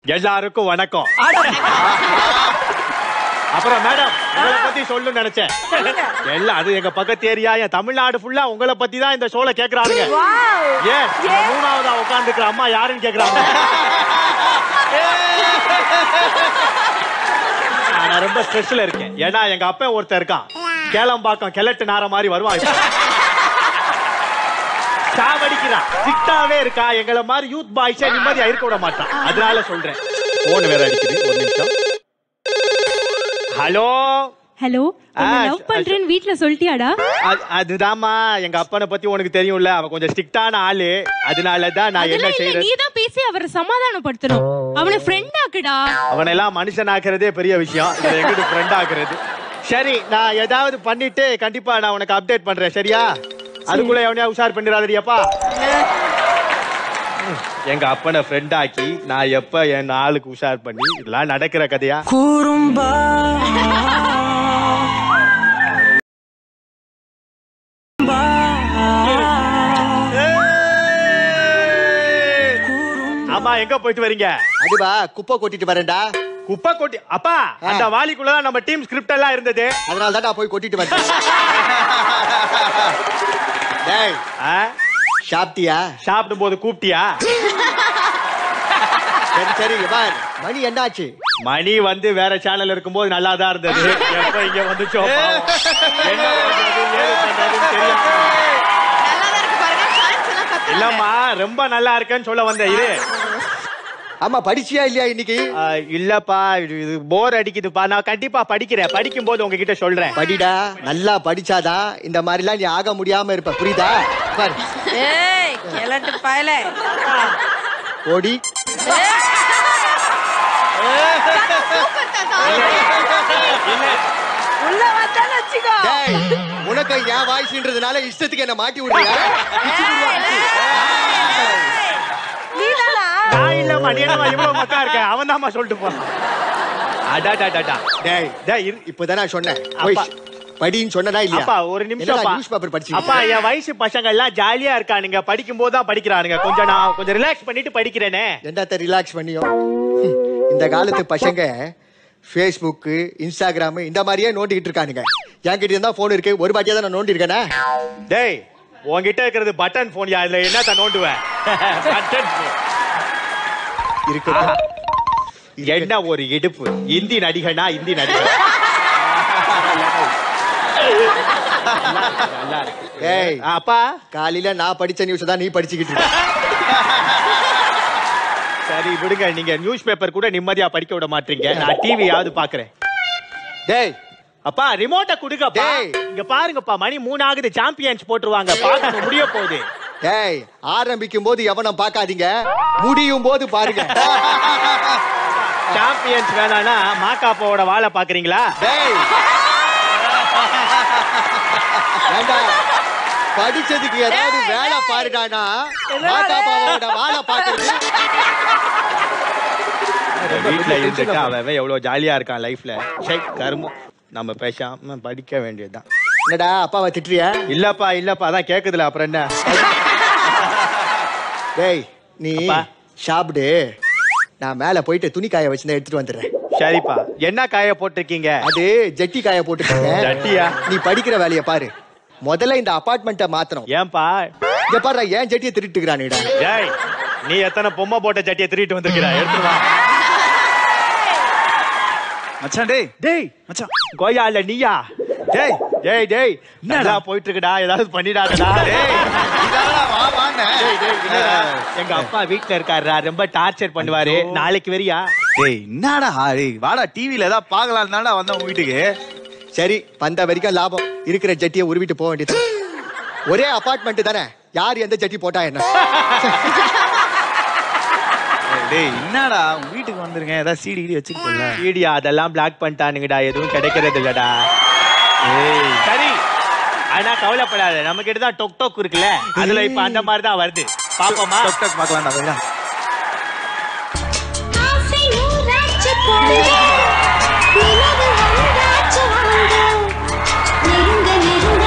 எல்லாருக்கும் வணக்கம் அப்புறம் மேடம் உங்களை பத்தி சொல்லணும்னு நினைச்சேன் எல்லாம் அது எங்க பக்கத்து ஏரியா என் தமிழ்நாடு ஃபுல்லா உங்களை பத்தி தான் இந்த ஷோல கேக்குறாங்க ஏன் இந்த மூணாவதா உட்கார்ந்துக்கிற அம்மா யாருன்னு கேக்குறாங்க நான் ரொம்ப ஸ்ட்ரெஸ்ல இருக்கேன் ஏன்னா எங்க அப்பா ஒருத்தன் இருக்கான் கேளம்பாக்கம் கிழட்டு நார மாதிரி வருவான் சாவடிக்கிறான் சிட்டாவே இருக்கா எங்களை மாதிரி யூத் பாய்ஸே நிம்மதியா இருக்க விட மாட்டான் அதனால சொல்றேன் போன் வேற அடிக்குது ஒரு நிமிஷம் ஹலோ ஹலோ ஆ, லவ் பண்றேன்னு வீட்ல சொல்லிட்டியாடா அது- அதுதாம்மா எங்க அப்பனை பத்தி உனக்கு தெரியும்ல அவன் கொஞ்சம் ஸ்ட்ரிக்டான ஆளு அதனால தான் நான் என்ன அதெல்லாம் இல்ல செய்யறது நீ தான் பேசி அவரை சமாதானப்படுத்தணும் அவனை ஃப்ரெண்ட் ஆக்குடா அவனை எல்லாம் மனுஷன் ஆக்குறதே பெரிய விஷயம் இதுல எங்கிட்டு ஃப்ரெண்ட் ஆக்குறது சரி நான் ஏதாவது பண்ணிட்டு கண்டிப்பா நான் உனக்கு அப்டேட் பண்றேன் சரியா அதுக்குள்ள எவனையா உஷார் பண்ணிடாதடியாப்பா எங்க அப்பனை ஃப்ரெண்ட் ஆக்கி நான் எப்ப என் ஆளுக்கு உஷார் பண்ணி இதெல்லாம் நடக்கிற கதையா குறும்பா ஆமா எங்க போயிட்டு வரீங்க அதுவா குப்பை கொட்டிட்டு வரேன்டா குப்பை கொட்டி அப்பா அந்த வாலிக்குள்ளதான் நம்ம டீம் ஸ்கிரிப்ட் எல்லாம் இருந்தது அதனால தான் நான் போய் கொட்டிட்டு வந்தேன் டேய் ஆ? சாப்பிட்டியா சாப்பிடும் போது கூப்பிட்டியா சரி சரி இங்க பார் மணி என்னாச்சு மணி வந்து வேற சேனல் இருக்கும்போது நல்லா தான் இருந்தது எப்ப இங்க வந்துச்சோ பாவம். என்ன பண்றது, ஏது பண்றதுன்னு தெரியாம. இல்லம்மா ரொம்ப நல்லா இருக்கேன்னு சொல்ல வந்தேன் இரு ஆமா படிச்சியா இல்லையா இன்னைக்கு ஆ, இல்லப்பா இது இது போர் அடிக்குதுப்பா நான் கண்டிப்பா படிக்கிறேன் படிக்கும் போது உங்ககிட்ட சொல்றேன் படிடா நல்லா படிச்சாதான் இந்த மாதிரிலாம் நீ ஆக முடியாம இருப்ப புரியுதா பார் ஏய் கிழட்டு பயல ஓடி உள்ள வந்தான்னு வச்சுக்கோ டேய் உனக்கு என் வாய்ஸ்ன்றதுனால இஷ்டத்துக்கு என்ன மாட்டி விடுறியா பிச்சு விடுவா, பிச்சு. நீதானா நான் இல்லம்மா நீ என்னம்மா இவ்வளவு மக்கா இருக்க அவன் தான்மா சொல்லிட்டு போறான் அடாடாடாடா டேய் டேய் இரு இப்பதான் நான் சொன்னேன் போய் அப்பா. படின்னு சொன்னதா இல்லையா அப்பா ஒரு நிமிஷம் நியூஸ் பேப்பர் படிச்சு அப்பா என் வயசு பசங்க எல்லாம் ஜாலியா இருக்கானுங்க படிக்கும் போது தான் படிக்கிறானுங்க கொஞ்சம் நான் கொஞ்சம் ரிலாக்ஸ் பண்ணிட்டு படிக்கிறேனே என்னத்த ரிலாக்ஸ் பண்ணியும் ஹம், இந்த காலத்து பசங்க ஃபேஸ்புக்கு இன்ஸ்டாகிராம் இந்த மாதிரியே நோண்டிக்கிட்டு இருக்கானுங்க என்கிட்ட இருந்தா போன் இருக்கு ஒரு பாட்டியா தான் நான் நோண்டி இருக்கேனே டேய் உன்கிட்ட இருக்கிறது பட்டன் போன் யா இதுல என்னத்த நோண்டுவேன் பட்டன் போன் இருக்கு என்ன ஒரு இடுப்பு இந்தி நடிகனா இந்தி நடிகன் நல்லா இருக்கு ஏய் அப்பா காலையில நான் படிச்ச நியூஸ் தான் நீ படிச்சுக்கிட்டு இருக்க சரி விடுங்க நீங்க நியூஸ் பேப்பர் கூட நிம்மதியா படிக்க விட மாட்டீங்க நான் டிவியாவது பாக்குறேன் டேய் அப்பா ரிமோட்ட குடுங்கப்பா டேய். இங்க பாருங்கப்பா மணி மூணு ஆகுது சாம்பியன்ஸ் போட்டுருவாங்க பார்க்க முடிய போகுது டேய் ஆரம்பிக்கும் போது எவனும் பார்க்காதீங்க முடியும் போது பாருங்க சாம்பியன்ஸ் வேணானா மாக்காப்பாவோட வாழை பாக்குறீங்களா டேய் ஏண்டா, படிச்சதுக்கு ஏதாவது வேலை பாருடானா மாதா பாவோட வேலை பாக்குறது வீட்டுல இருந்துட்டு அவன் அவன் எவ்வளவு ஜாலியா இருக்கான் லைஃப்ல சை கருமம் நம்ம பேசாம படிக்க வேண்டியதுதான் என்னடா அப்பாவை திட்டுறியா இல்லப்பா இல்லப்பா அதான் கேக்குதுல அப்புறம் என்ன டேய் நீ அப்பா. சாப்பிடு நான் மேல போயிட்டு துணி காய வச்சு எடுத்துட்டு வந்துடுறேன் சரிப்பா என்ன காய போட்டிருக்கீங்க அது ஜட்டி காய போட்டுருக்கேன் ஜட்டியா? நீ படிக்கிற வேலையை பாரு முதல்ல இந்த அபார்ட்மெண்ட்டை மாத்தணும் ஏன்பா இங்க பாரு ஏன் ஜட்டியை திருட்டுக்கிறானுடா டேய் நீ எத்தனை பொம்மை போட்ட சட்டியை திருட்டு வந்திருக்கிற எடுத்துட்டு வா மச்சான் டேய் டேய் மச்சான் கோயா இல்ல நீயா டேய் டேய் டேய் நல்லா போயிட்டு இருக்குடா ஏதாவது பண்ணிடாதடா டேய் வா வாங்க டேய், டேய், இல்லடா. எங்க அப்பா வீட்ல இருக்காருடா ரொம்ப டார்ச்சர் பண்ணுவாரு நாளைக்கு வரியா டேய் என்னடா டேய் வாடா டிவில ஏதாவது பார்க்கலாம் தான்டா வந்தேன் உங்க வீட்டுக்கு சரி வந்த வரைக்கும் லாபம் இருக்கிற ஜட்டியை உருவிட்டு போக வேண்டியது ஒரே அபார்ட்மெண்ட் தானே யார் எந்த ஜட்டி போட்டா என்ன டேய் என்னடா உங்க வீட்டுக்கு வந்திருக்கேன் ஏதாவது சீடி கீடி வச்சுக்கல வீடியோ அதெல்லாம் பிளாக் பண்ணிட்டானுங்கடா எதுவும் கிடைக்கிறது இல்லடா ஏய் சரி ஆனா கவலைப்படாத நம்ம கிட்ட தான் டொக் டொக் இருக்குல்ல அதுல இப்ப அந்த மாதிரி தான் வருது பாப்போமா டக் டக் பார்க்கலாம்டா போய்டா ஆசை ஊராட்சி போங்க நிலவு வந்தாச்சு வாங்க நெருங்க நெருங்க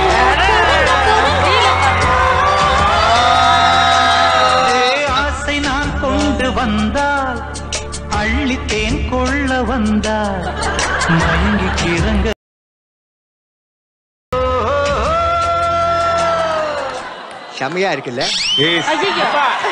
ஆசை நான் கொண்டு வந்தால் அள்ளித்தேன் கொள்ள வந்தார் மயங்கி கிறங்க செம்மையா இருக்குல்ல ஐயோ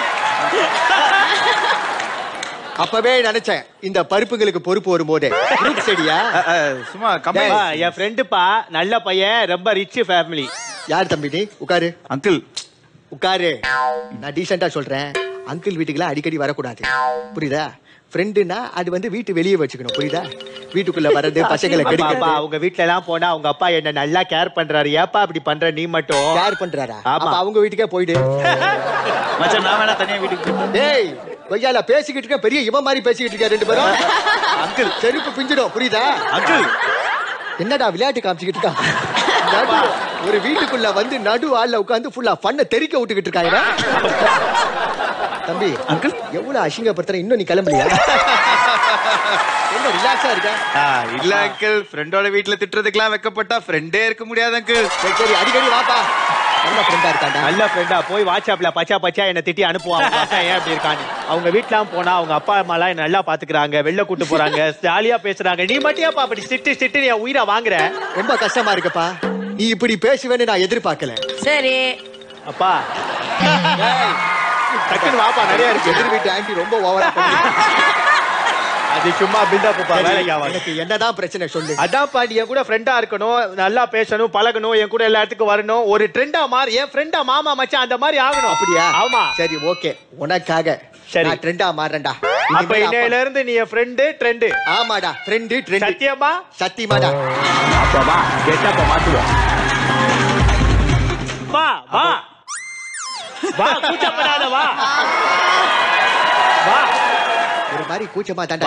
அப்பவே நினைச்சேன் இந்த பருப்புங்களுக்கு பொறுப்பு வரும்போதே குரூப் செடியா அஹ், அஹ், சும்மா கம்பெனி அப்பா, என் ஃப்ரெண்டுப்பா நல்ல பையன் ரொம்ப ரிச் ஃபேமிலி யார் தம்பி நீ உட்காரு அங்கிள் உட்காரு நான் டீசெண்டா சொல்றேன் அங்கிள் வீட்டுக்குலாம் அடிக்கடி வரக்கூடாது புரியுதா ஃப்ரெண்டுனா அது வந்து வீட்டு வெளியே வச்சுக்கணும் புரியுதா வீட்டுக்குள்ள வர்றது பசங்களை அப்பா அப்பா கெடுக்கிறது அவங்க வீட்ல எல்லாம் போனா அவங்க அப்பா என்ன நல்லா கேர் பண்றாரு ஏப்பா அப்படி பண்ற நீ மட்டும் யார் பண்றாரா ஆமா. அப்ப அவங்க வீட்டுக்கே போயிடு மச்சான் நான் வேணா தனியா வீட்டுக்கு போயிட்டு டேய் கொய்யால பேசிக்கிட்டு இருக்க பெரிய இவன் மாதிரி பேசிக்கிட்டு இருக்க ரெண்டு பேரும் அங்கிள் செருப்பு பிஞ்சிடும் புரியுதா அங்கிள் என்னடா விளையாட்டு காமிச்சுக்கிட்டு இருக்கான் நடு ஒரு வீட்டுக்குள்ள வந்து நடு ஆள்ல உட்கார்ந்து ஃபுல்லா பண்ண தெறிக்க விட்டுக்கிட்டு இருக்காங்க தம்பி அங்கிள் எவ்வளவு அசிங்கப்படுத்துற இன்னும் நீ கிளம்பலையா ரொம்ப ரிலாக்ஸா இருக்க ஆ, இல்ல அங்கிள் ஃப்ரெண்டோட வீட்ல திட்டுறதுக்கெல்லாம் வைக்கப்பட்டா ஃப்ரெண்டே இருக்க முடியாது அங்கிள் சரி சரி அடிக்கடி வாப்பா நல்ல ஃப்ரெண்டா இருக்காண்டா நல்ல ஃப்ரெண்டா போய் வாட்ஸ்அப்ல பச்சா பச்சா என்ன திட்டி அனுப்புவாங்க பசங்க ஏன் அப்படி இருக்கான்னு அவங்க வீட்டுலாம் போனா அவங்க அப்பா அம்மா எல்லாம் என்ன நல்லா பாத்துக்கிறாங்க வெளில கூட்டு போறாங்க ஜாலியா பேசுறாங்க நீ மட்டும் ஏப்பா அப்படி சிட்டு சிட்டு என் உயிரை வாங்குற ரொம்ப கஷ்டமா இருக்குப்பா நீ இப்படி பேசுவேன்னு நான் எதிர்பார்க்கல சரி அப்பா டக்குன்னு வாப்பா நிறைய இருக்கு எதிர் வீட்டு ஆண்டி ரொம்ப ஓவரா அது சும்மா பில்டப் வேலைக்கு ஆகாது எனக்கு என்னதான் பிரச்சனை சொல்லு அதான்ப்பா நீ என் கூட ஃப்ரெண்டா இருக்கணும் நல்லா பேசணும் பழகணும் என் கூட எல்லா இடத்துக்கும் வரணும் ஒரு ட்ரெண்டா மாறி என் ஃப்ரெண்டா மாமா மச்சான் அந்த மாதிரி ஆகணும் அப்படியா ஆமா சரி ஓகே உனக்காக சரி. நான் ட்ரெண்டா மாறேன்டா அப்ப இனிமே இன்னையில அப்பா- இருந்து நீ என் ஃப்ரெண்டு ட்ரெண்டு ஆமாடா ட்ரெண்டு ட்ரெண்டு சத்தியமா சத்தியமாடா அப்ப வா கெட்டப்ப மாத்துவோம் வா வா வா கூச்சப்படாத வா வா ஒரு மாதிரி கூச்சமா வா தாண்டா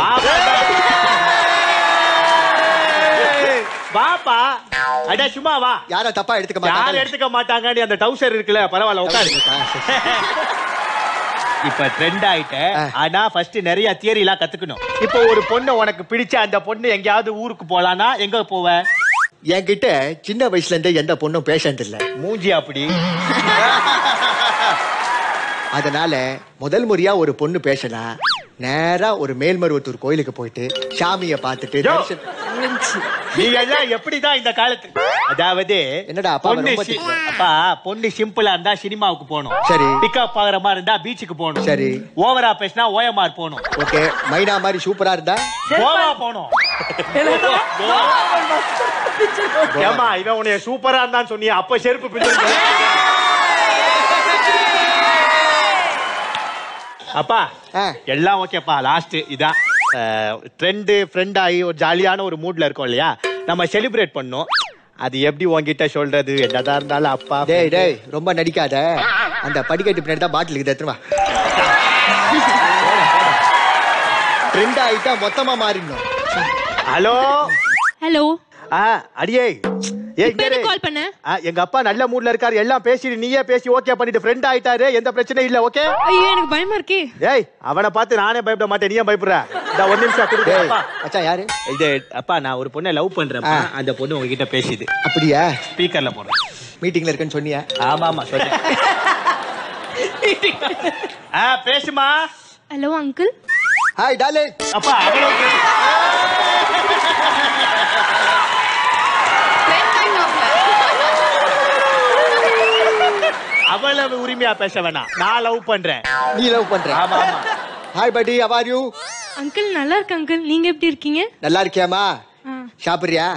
வாப்பா அட சும்மா வா யாரும் தப்பா எடுத்துக்க யாரும் மாட்டாங்க எடுத்துக்க மாட்டாங்க அந்த டவுசர் இருக்குல்ல பரவாயில்ல உட்காரு இப்ப ட்ரெண்ட் ஆயிட்ட ஆ. ஆனா ஃபர்ஸ்ட் நிறைய தியரி எல்லாம் கத்துக்கணும் இப்போ ஒரு பொண்ணு உனக்கு பிடிச்ச அந்த பொண்ணு எங்கேயாவது ஊருக்கு போலானா எங்க போவ என்கிட்ட சின்ன வயசுல இருந்தே எந்த பொண்ணும் பேசுறது இல்ல மூஞ்சி அப்படி அதனால முதல் முறையா ஒரு பொண்ணு பேசினா நேரா ஒரு மேல்மருவத்தூர் கோயிலுக்கு போயிட்டு சாமிய பார்த்துட்டு யோ. தரிசனம் நீங்க எல்லாம் எப்படிதான் இந்த காலத்து அதாவது என்னடா, அப்பாவை பொண்ணு ரொம்ப சி- திட்டுற? அப்பா பொண்ணு சிம்பிளா இருந்தா சினிமாவுக்கு போகணும் சரி. பிக்கப் ஆகுற மாதிரி இருந்தா பீச்சுக்கு போகணும் சரி. ஓவரா பேசினா ஓஎம்ஆர் போகணும் ஓகே மைனா மாதிரி சூப்பரா இருந்தா கோவா போகணும் ஏமா இவன் உன்னைய சூப்பரா இருந்தான்னு சொன்னியா அப்ப செருப்பு பிடிச்சிருக்க அப்பா ஆ. எல்லாம் ஓகேப்பா லாஸ்ட் இதான் ட்ரெண்டு ஃப்ரெண்ட் ஆகி ஒரு ஜாலியான ஒரு மூட்ல இருக்கோம் இல்லையா நம்ம செலிப்ரேட் பண்ணோம் அது எப்படி உன்கிட்ட சொல்றது என்னதான் இருந்தாலும் அப்பா டேய் டேய் ரொம்ப நடிக்காத அந்த படிக்கட்டு பின்னாடி தான் பாட்டில் இருக்குது எத்தனை ட்ரெண்ட் ஆயிட்டா மொத்தமா மாறிடணும் ஹலோ ஹலோ ஆ அடியே ஏய், இப்ப இங்க எதுக்கு இரு. கால் பண்ண ஆ, எங்க அப்பா நல்ல மூட்ல இருக்காரு எல்லாம் பேசிட்டு நீயே பேசி ஓகே பண்ணிட்டு ஃப்ரெண்ட் ஆயிட்டாரு எந்த பிரச்சனையும் இல்ல ஓகே ஐயோ எனக்கு பயமா இருக்கே ஏய் அவனை பார்த்து நானே பயப்பட மாட்டேன் நீயே பயப்படுற இந்த ஒரு நிமிஷம் கொடுங்க டேய் அப்பா மச்சான் யாரு இது அப்பா நான் ஒரு பொண்ணை லவ் பண்றேன் அந்த பொண்ணு உங்ககிட்ட பேசுது அப்படியா ஸ்பீக்கர்ல போடுறேன் மீட்டிங்ல இருக்குன்னு சொன்னியா ஆமா ஆமா சொல்லு ஆ பேசுமா ஹலோ அங்கிள் ஹாய் டாலே அப்பா அவ்வளவு அவ்வளவு உரிமையா பேச வேணாம் நான் லவ் பண்றேன் நீ லவ் பண்ற ஆமா ஆமா ஹாய் பட்டி அவார் யூ அங்கிள் நல்லா இருக்கு அங்கிள் நீங்க எப்படி இருக்கீங்க நல்லா இருக்கியாமா ஆ. சாப்பிடுறியா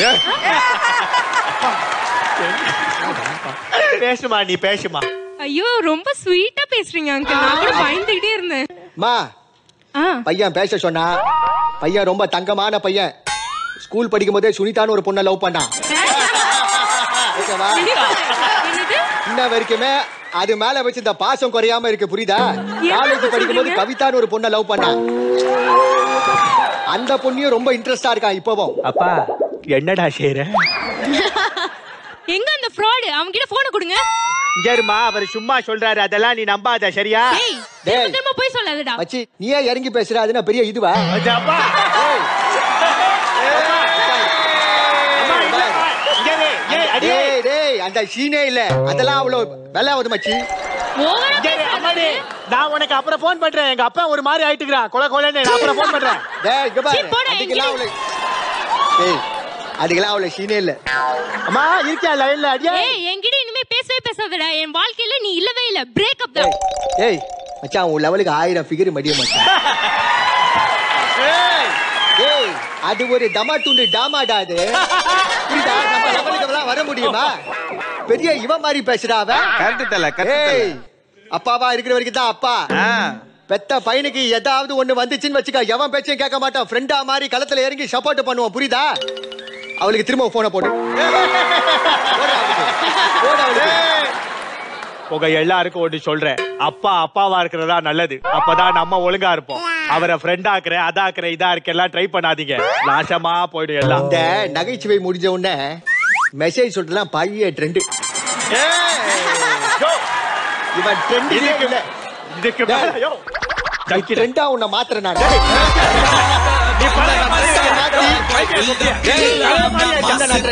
பேசுமா நீ பேசுமா ஐயோ ரொம்ப ஸ்வீட்டா பேசுறீங்க அங்கிள் நான் கூட பயந்துகிட்டே இருந்தேன் மா ஆ பையன் பேச சொன்னா பையன் ரொம்ப தங்கமான பையன் ஸ்கூல் படிக்கும் போதே சுனிதான்னு ஒரு பொண்ணை லவ் பண்ணான் ஓகேவா என்னது இன்ன வரைக்குமே அது மேல வச்சு இந்த பாசம் குறையாம இருக்கு புரியுதா காலேஜ் படிக்கும் போது சொல்றீங்க? கவிதான்னு ஒரு பொண்ணை லவ் பண்ணான் அந்த பொண்ணையும் ரொம்ப இன்ட்ரெஸ்டா இருக்கான் இப்பவும் அப்பா என்னடா செய்யற எங்க அந்த ஃப்ராட் அவங்க கிட்ட போனை கொடுங்க இங்க இருமா அவர் சும்மா சொல்றாரு அதெல்லாம் நீ நம்பாத சரியா டேய் டேய். திரும்ப திரும்ப போய் சொல்லாதடா மச்சி நீ ஏன் இறங்கி பேசுற அது என்ன பெரிய இதுவா அப்பா அம்மா, இல்லப்பா. இங்க இரு. ஏய், அடியே. டேய் டேய் அந்த சீனே இல்ல அதெல்லாம் அவ்வளவு வெள்ள ஆகுது மச்சி ஓவரா இங்க இரு, அம்மாடி, பேசாத நான் உனக்கு அப்புறம் போன் பண்றேன் எங்க அப்பா ஒரு மாதிரி ஆயிட்டுக்கிறான் கொலை கொலைன்னு நான் அப்புறம் போன் பண்றேன் டேய் இங்க பாரு சீ, போடா, அதுக்கெல்லாம் அவளை டேய் அதுக்கெல்லாம் அவளை சீனே இல்ல அம்மா இருக்கியா லைன்ல அடியா ஏய் என்கிட்ட இனிமே பேசவே பேசாதடா என் வாழ்க்கையில நீ இல்லவே இல்ல பிரேக்கப் தான் டேய் ஏய் மச்சான் உன் லெவலுக்கு ஆயிரம் ஃபிகர் மடிய மச்சான் ஏய் அது ஒரு தமா துண்டு டாமாடா அது புரியுதா நம்ம லெவலுக்கு எல்லாம் வர முடியுமா பெரிய இவன் மாதிரி பேசுறா அவன் கரெக்ட் தல கரெக்ட் ஏய் அப்பாவா இருக்கிற வரைக்கும் தான் அப்பா பெத்த பையனுக்கு ஏதாவது ஒண்ணு வந்துச்சுன்னு வச்சுக்க எவன் பேச்சையும் கேட்க மாட்டான் ஃப்ரெண்டா மாதிரி களத்துல இறங்கி சப்போர்ட் பண்ணுவான் புரியுதா அவளுக்கு திரும்ப போனை போடு போடு அவளுக்கு. போடு அவளுக்கு. உங்க எல்லாருக்கும் ஒண்ணு சொல்றேன் அப்பா அப்பாவா இருக்கிறதா நல்லது அப்பதான் நம்ம ஒழுங்கா இருப்போம் அவரை ஃப்ரெண்ட் ஆக்குறேன் அதாக்குறேன் இதா இருக்க எல்லாம் ட்ரை பண்ணாதீங்க நாசமா போயிடும் எல்லாம் இந்த நகைச்சுவை முடிஞ்ச உடனே மெசேஜ் சொல்றதுலாம் பழைய ட்ரெண்ட் யோ, இவன் ட்ரெண்ட் இதுக்கு இல்ல இதுக்கு மேல, யோ, கல்கிட. ட்ரெண்டா உன்னை மாத்திர நான் நீ பழைய மாதிரி இருக்க. மாத்தி பைத்தியம் சொல்றியா? ஏய், பழைய மாதிரி இருக்க.